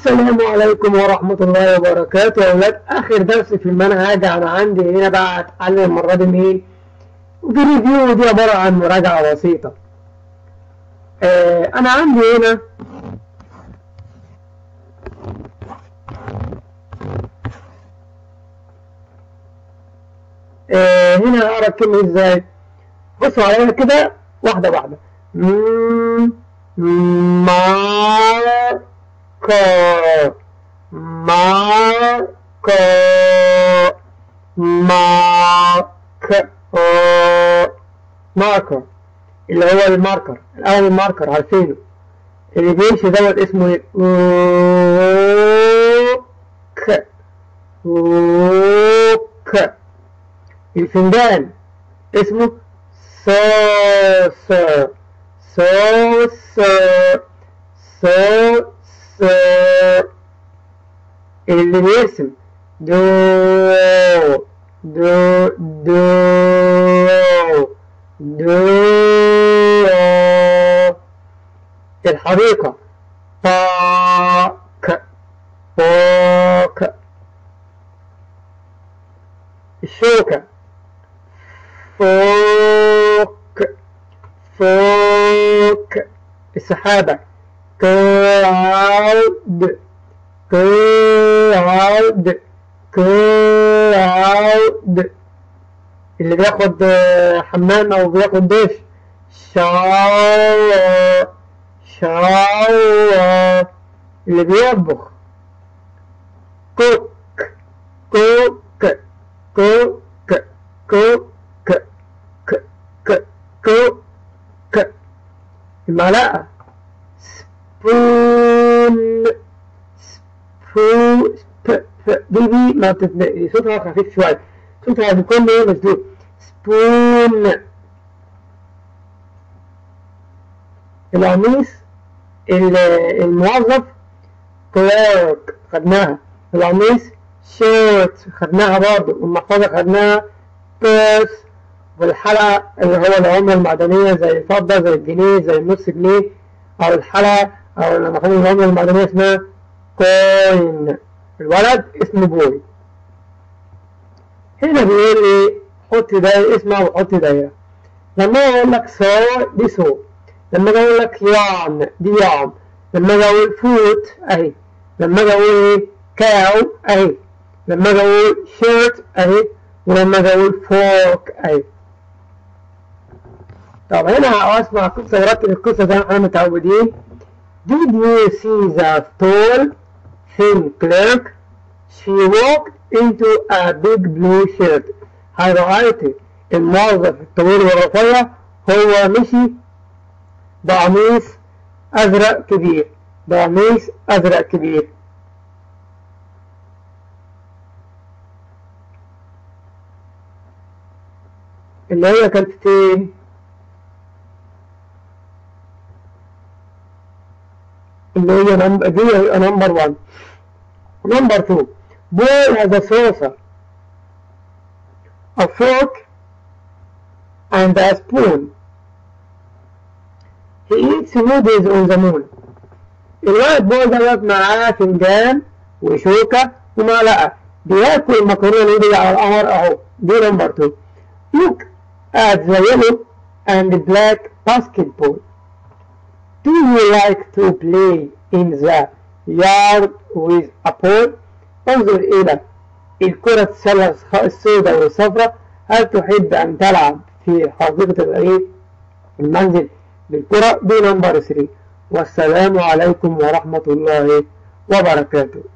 السلام عليكم ورحمة الله وبركاته يا أولاد آخر درس في المنهج أنا عندي هنا بقى هتعلم المرة دي مين ودي ريفيو دي عبارة عن مراجعة بسيطة آه أنا عندي هنا آه هنا أقرأ الكلمة إزاي بصوا عليها كده واحدة واحدة ماركر ماركر مارك ماركر اللي هو الماركر الأول الماركر عارفينه اللي بيمشي دوت اسمه ايه ك ك الفنجان اسمه saucer saucer saucer اللي بيرسم دو دو دو دو الحديقة باك باك الشوكة فوق فوق السحابة كلاود كلاود كلاود اللي بياخد حمام او بياخد دش شاور شاور اللي بيطبخ كوك كوك كوك كوك ك ك ك ك ك المعلقة سبون سبون سب دي دي ما بتتنقي صوتها خفيف شوية صوتها بيكون ايه مسدود سبون القميص الموظف كلارك خدناها القميص شيرت خدناها برضه والمحفظة خدناها بيرس والحلقة اللي هو العملة المعدنية زي الفضة زي الجنيه زي النص جنيه أو الحلقة أو المفروض العملة المعدنية اسمها كوين الولد اسمه بوي هنا بيقول لي حط دايرة اسمها وحط دايرة لما أقول لك سو دي سو لما أجي أقول لك يان دي يان لما أجي أقول فوت أهي لما أجي أقول إيه كاو أهي لما أجي أقول شيرت أهي ولما أجي أقول فورك أهي طب هنا أسمع قصة ورتب القصة زي ما احنا متعودين Did you see the tall thin clerk? She walked into a big blue shirt. هل رأيت الموظف الطويل والرفيع هو مشي بقميص أزرق كبير بقميص أزرق كبير اللي هي كانت فين؟ اللي هي نمبر دي هي نمبر 1 نمبر 2 boy has a saucer a fork and a spoon he eats noodles on the moon الولد بوي دوت معاه فنجان وشوكة ومعلقة بياكل مكرونة نودل على القمر اهو دي نمبر 2 look at the yellow and black basketball Do you like to play in the yard with a ball? انظر إلى الكرة السلة السوداء والصفراء هل تحب أن تلعب في حديقة العيد المنزل بالكرة دي نمبر 3 والسلام عليكم ورحمة الله وبركاته